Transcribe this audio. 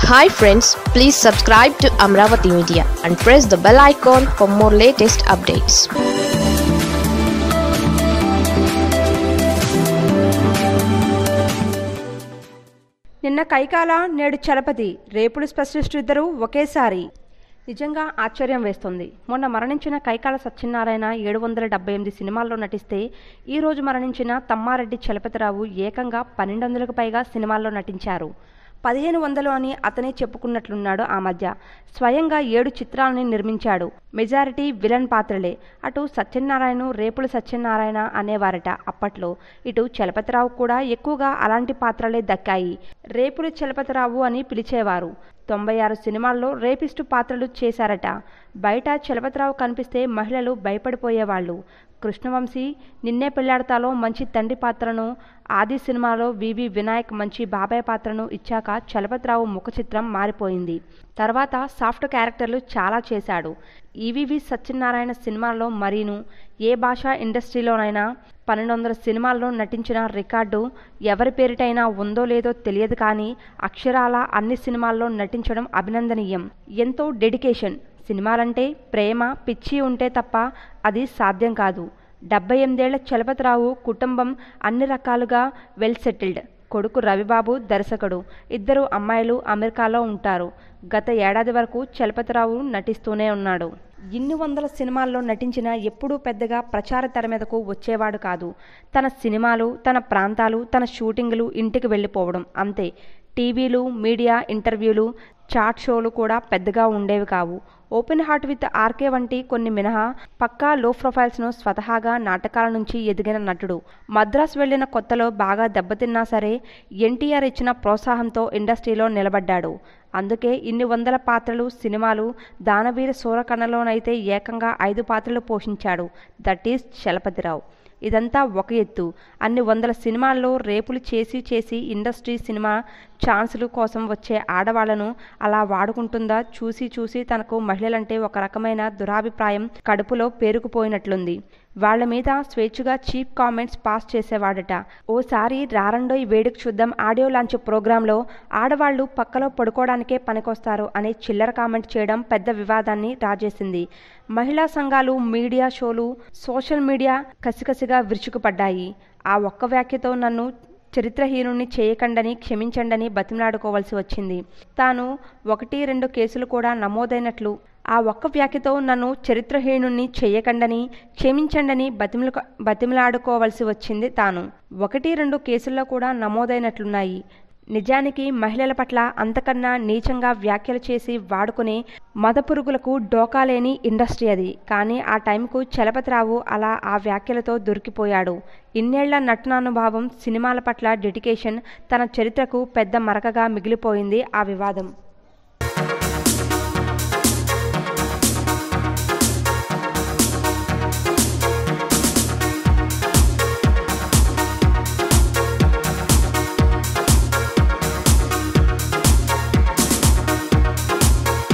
hi friends please subscribe to Amaravati media and press the bell icon for more latest updates నిన్న కైకాల నేడు Chalapathi రేపుడు specialist ఇద్దరు ఒకేసారి నిజంగా ఆశ్చర్యం వేస్తుంది మొన్న మరణించిన కైకాల సత్యనారాయణ ఏడు వందల డెబ్బై ఎనిమిది సినిమాల్లో నటిస్తే ఈ రోజు మరణించిన తమ్మారెడ్డి చలపతిరావు ఏకంగా పన్నెండు వందలకు పైగా సినిమాల్లో నటించారు పదిహేను వందలు అని అతనే చెప్పుకున్నట్లున్నాడు ఆ మధ్య స్వయంగా ఏడు చిత్రాలని నిర్మించాడు మెజారిటీ విలన్ పాత్రలే అటు సత్యనారాయణ రేపుల సత్యనారాయణ అనేవారట అప్పట్లో ఇటు చలపతిరావు కూడా ఎక్కువగా అలాంటి పాత్రలే దక్కాయి రేపుల చలపతిరావు అని పిలిచేవారు తొంభై ఆరు సినిమాల్లో రేపిస్టు పాత్రలు చేశారట బయట చలపతిరావు కనిపిస్తే మహిళలు భయపడిపోయేవాళ్ళు కృష్ణవంశీ నిన్నే పెళ్లాడతాలో మంచి తండ్రి పాత్రను ఆది సినిమాలో వివి వినాయక్ మంచి బాబాయ్ పాత్రను ఇచ్చాక చలపతిరావు ముఖ చిత్రం మారిపోయింది తర్వాత సాఫ్ట్ క్యారెక్టర్లు చాలా చేశాడు ఈవివి సత్యనారాయణ సినిమాల్లో మరీను ఏ భాషా ఇండస్ట్రీలోనైనా పన్నెండు వందల సినిమాల్లో నటించిన రికార్డు ఎవరి పేరిటైనా ఉందో లేదో తెలియదు కానీ అక్షరాల అన్ని సినిమాల్లో నటించడం అభినందనీయం ఎంతో డెడికేషన్ సినిమాలంటే ప్రేమ పిచ్చి ఉంటే తప్ప అది సాధ్యం కాదు డెబ్బై ఎనిమిదేళ్ల చలపతిరావు కుటుంబం అన్ని రకాలుగా వెల్ సెటిల్డ్ కొడుకు రవిబాబు దర్శకుడు ఇద్దరు అమ్మాయిలు అమెరికాలో ఉంటారు గత ఏడాది వరకు చలపతిరావు నటిస్తూనే ఉన్నాడు ఇన్ని వందల సినిమాల్లో నటించినా ఎప్పుడూ పెద్దగా ప్రచార తెర మీదకు వచ్చేవాడు కాదు తన సినిమాలు తన ప్రాంతాలు తన షూటింగులు ఇంటికి వెళ్ళిపోవడం అంతే టీవీలు మీడియా ఇంటర్వ్యూలు చాట్ షోలు కూడా పెద్దగా ఉండేవి కావు ఓపెన్ హార్ట్ విత్ ఆర్కే వంటి కొన్ని మినహా పక్కా లో ప్రొఫైల్స్ను స్వతహాగా నాటకాల నుంచి ఎదిగిన నటుడు మద్రాస్ వెళ్లిన కొత్తలో బాగా దెబ్బతిన్నా సరే ఎన్టీఆర్ ఇచ్చిన ప్రోత్సాహంతో ఇండస్ట్రీలో నిలబడ్డాడు అందుకే ఇన్ని వందల పాత్రలు సినిమాలు దానవీర సూరకన్నలోనైతే ఏకంగా ఐదు పాత్రలు పోషించాడు దట్ ఈస్ చలపతిరావు ఇదంతా ఒక ఎత్తు అన్ని వందల సినిమాల్లో రేపులు చేసి చేసి ఇండస్ట్రీ సినిమా ఛాన్సులు కోసం వచ్చే ఆడవాళ్లను అలా వాడుకుంటుందా చూసి చూసి తనకు మహిళలంటే ఒక రకమైన దురాభిప్రాయం కడుపులో పేరుకుపోయినట్లుంది వాళ్ల మీద స్వేచ్ఛగా చీప్ కామెంట్స్ పాస్ చేసేవాడట ఓసారి రారండోయ్ వేడుక చూద్దాం ఆడియో లాంచ్ ప్రోగ్రాంలో ఆడవాళ్లు పక్కలో పడుకోవడానికే పనికొస్తారు అనే చిల్లర కామెంట్ చేయడం పెద్ద వివాదాన్ని రాజేసింది మహిళా సంఘాలు మీడియా షోలు సోషల్ మీడియా కసికసిగా విరుచుకుపడ్డాయి ఆ ఒక్క వ్యాఖ్యతో నన్ను చరిత్రహీనుణ్ణి చేయకండని క్షమించండని బతిమలాడుకోవాల్సి వచ్చింది తాను ఒకటి రెండు కేసులు కూడా నమోదైనట్లు ఆ ఒక్క వ్యాఖ్యతో నన్ను చరిత్రహీనుణ్ణి చేయకండని క్షమించండని బతిమల బతిమలాడుకోవలసి వచ్చింది తాను ఒకటి రెండు కేసుల్లో కూడా నమోదైనట్లున్నాయి నిజానికి మహిళల పట్ల అంతకన్నా నీచంగా వ్యాఖ్యలు చేసి వాడుకునే మదపురుగులకు డోకాలేని ఇండస్ట్రీ అది కానీ ఆ టైంకు చలపతిరావు అలా ఆ వ్యాఖ్యలతో దొరికిపోయాడు ఇన్నేళ్ల నటనానుభావం సినిమాల పట్ల డెడికేషన్ తన చరిత్రకు పెద్ద మరకగా మిగిలిపోయింది ఆ వివాదం